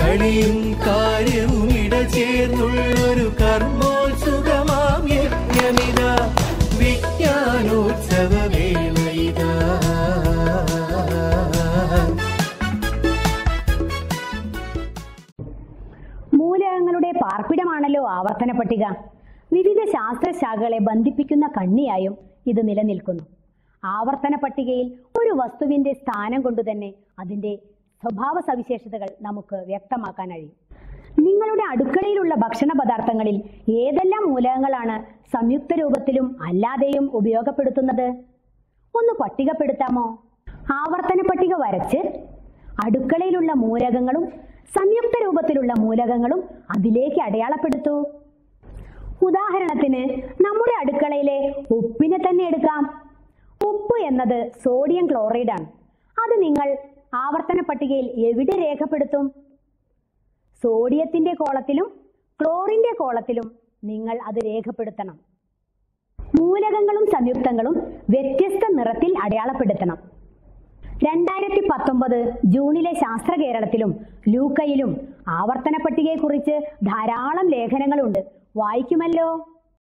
കളിയും കാര്യവും ഇടചേർന്നുള്ളൊരു കർമ്മോത്സുകമാം യജ്ഞമിത വിജ്ഞാനോത്സവ വേളയിതാ മൂലകങ്ങളുടെ പാർപ്പിടമാണല്ലോ ആവർത്തന പട്ടിക വിവിധ ശാസ്ത്രശാഖകളെ ബന്ധിപ്പിക്കുന്ന കണ്ണിയായും ഇത് നിലനിൽക്കുന്നു ആവർത്തന പട്ടികയിൽ ഒരു വസ്തുവിന്റെ സ്ഥാനം കൊണ്ടുതന്നെ അതിന്റെ സ്വഭാവ സവിശേഷതകൾ നമുക്ക് വ്യക്തമാക്കാൻ കഴിയും നിങ്ങളുടെ അടുക്കളയിലുള്ള ഭക്ഷണ പദാർത്ഥങ്ങളിൽ ഏതെല്ലാം മൂലകങ്ങളാണ് സംയുക്ത രൂപത്തിലും അല്ലാതെയും ഉപയോഗപ്പെടുത്തുന്നത് ഒന്ന് പട്ടികപ്പെടുത്താമോ ആവർത്തന പട്ടിക വരച്ച് അടുക്കളയിലുള്ള മൂലകങ്ങളും സംയുക്ത രൂപത്തിലുള്ള മൂലകങ്ങളും അതിലേക്ക് അടയാളപ്പെടുത്തൂ ഉദാഹരണത്തിന് നമ്മുടെ അടുക്കളയിലെ ഉപ്പിനെ തന്നെ എടുക്കാം ഉപ്പ് എന്നത് സോഡിയം ക്ലോറൈഡ് ആണ് അത് നിങ്ങൾ ആവർത്തന പട്ടികയിൽ എവിടെ രേഖപ്പെടുത്തും സോഡിയത്തിന്റെ കോളത്തിലും ക്ലോറിന്റെ കോളത്തിലും നിങ്ങൾ അത് രേഖപ്പെടുത്തണം മൂലകങ്ങളും സംയുക്തങ്ങളും വ്യത്യസ്ത നിറത്തിൽ അടയാളപ്പെടുത്തണം രണ്ടായിരത്തി പത്തൊമ്പത് ജൂണിലെ ശാസ്ത്ര കേരളത്തിലും ലൂക്കയിലും ആവർത്തന പട്ടികയെക്കുറിച്ച് ധാരാളം ലേഖനങ്ങളുണ്ട് വായിക്കുമല്ലോ